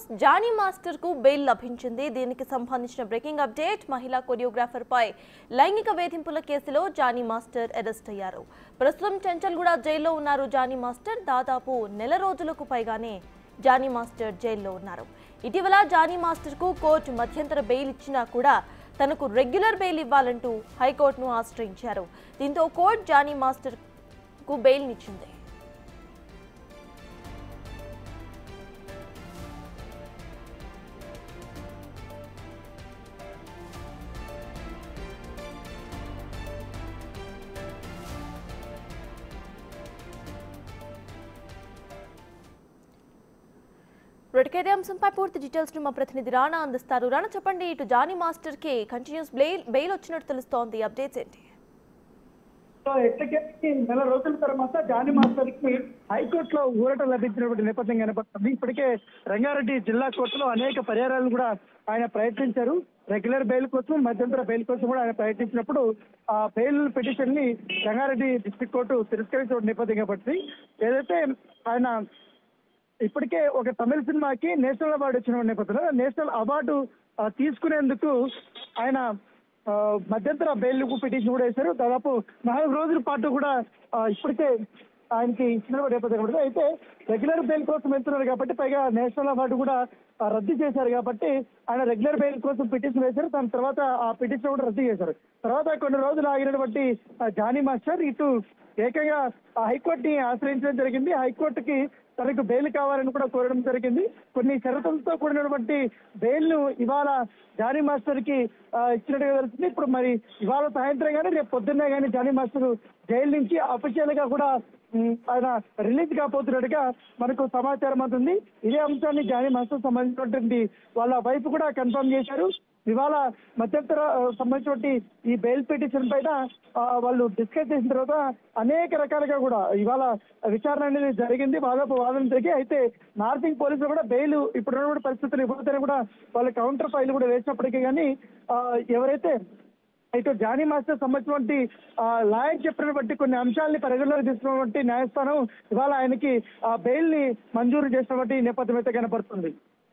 boss Jani master కు bail లభించింది దీనికి సంబంధించిన బ్రేకింగ్ అప్డేట్ మహిళా కొరియోగ్రాఫర్ పై లైంగిక వేధింపుల కేసులో జానీ మాస్టర్ అరెస్ట్ అయ్యారు ప్రస్తుతం చెంచల్గూడ జైల్లో ఉన్నారు జానీ మాస్టర్ దాదాపు నెల రోజులకు పైగానే జానీ మాస్టర్ జైల్లో ఉన్నారు ఇటీవల జానీ మాస్టర్ కు కోర్టు మధ్యంతర బెయిల్ ఇచ్చినా కూడా తనకు రెగ్యులర్ బెయిల్ ఇవ్వాలంటూ హైకోర్టును ఆశ్రయించారు దీంతో కోర్టు జానీ మాస్టర్ కు బెయిల్నిచ్చింది ఇప్పటికైతే అంశంపై పూర్తి డీటెయిల్స్ ను మా ప్రతినిధి రాణా అందిస్తారు రాణా చెప్పండి ఇటు జానీ మాస్టర్ కి కంటిన్యూస్ బెయిల్ బెయిల్ వచ్చినట్టు తెలుస్తోంది అప్డేట్స్ ఏంటి సో ఎట్టకేసి నెల రోజుల తర్వాత జానీ మాస్టర్ కి హైకోర్టులో ఊరట లభించినటువంటి నేపథ్యం కనపడుతుంది ఇప్పటికే రంగారెడ్డి జిల్లా కోర్టులో అనేక పరిహారాలను కూడా ఆయన ప్రయత్నించారు రెగ్యులర్ బెయిల్ కోసం మధ్యంతర బెయిల్ కోసం కూడా ఆయన ప్రయత్నించినప్పుడు ఆ బెయిల్ పిటిషన్ ని రంగారెడ్డి డిస్ట్రిక్ట్ కోర్టు తిరస్కరించిన నేపథ్యం కాబట్టి ఏదైతే ఆయన ఇప్పటికే ఒక తమిళ సినిమాకి నేషనల్ అవార్డు వచ్చిన నేపథ్యంలో నేషనల్ అవార్డు ఆ, తీసుకునేందుకు ఆయన ఆ, మధ్యంతర బెయిల్ పిటిషన్ కూడా వేశారు దాదాపు నాలుగు రోజుల పాటు కూడా ఆ, ఇప్పటికే ఆయనకి ఇచ్చిన నేపథ్యం కాబట్టి అయితే రెగ్యులర్ బెయిల్ కోసం వెళ్తున్నారు కాబట్టి పైగా నేషనల్ అవార్డు కూడా ఆ, రద్దు చేశారు కాబట్టి ఆయన రెగ్యులర్ బెయిల్ కోసం పిటిషన్ వేశారు దాని తర్వాత ఆ పిటిషన్ కూడా రద్దు చేశారు తర్వాత కొన్ని రోజులు ఆగినటువంటి ఆ, జానీ మాస్టర్ ఇటు ఏకంగా ఆ హైకోర్టుని ఆశ్రయించడం జరిగింది హైకోర్టుకి తనకు బెయిల్ కావాలని కూడా కోరడం జరిగింది కొన్ని షరతులతో కూడినటువంటి బెయిల్ ను ఇవాళ జానీ మాస్టర్ కి ఆ, ఇచ్చినట్టుగా తెలుస్తుంది ఇప్పుడు మరి ఇవాళ సాయంత్రం కానీ రేపు పొద్దున్నే కానీ జానీ మాస్టర్ జైలు నుంచి అఫీషియల్ గా కూడా ఉమ్, ఆయన రిలీజ్ కాబోతున్నట్టుగా మనకు సమాచారం అవుతుంది ఇదే అంశాన్ని జానీ మాస్టర్ సంబంధించినటువంటి వాళ్ళ వైఫ్ కూడా కన్ఫర్మ్ చేశారు ఇవాళ మధ్యంతర ఆ, సంబంధించినటువంటి ఈ బెయిల్ పిటిషన్ పైన ఆ, వాళ్ళు డిస్కస్ చేసిన తర్వాత అనేక రకాలుగా కూడా ఇవాళ విచారణ అనేది జరిగింది వాదపు వాదన జరిగి అయితే నార్సింగ్ పోలీసులు కూడా బెయిల్ ఇప్పుడున్న పరిస్థితులు ఇవ్వకపోతే కూడా వాళ్ళు కౌంటర్ ఫైల్ కూడా వేసినప్పటికీ కానీ ఆ, ఎవరైతే అయితే జానీ మాస్టర్ సంబంధించినటువంటి ఆ, లాయర్ చెప్పినటువంటి కొన్ని అంశాలని పరిగణలోకి తీసుకున్నటువంటి న్యాయస్థానం ఇవాళ ఆయనకి ఆ బెయిల్ ని మంజూరు చేసినటువంటి నేపథ్యం అయితే కనపడుతుంది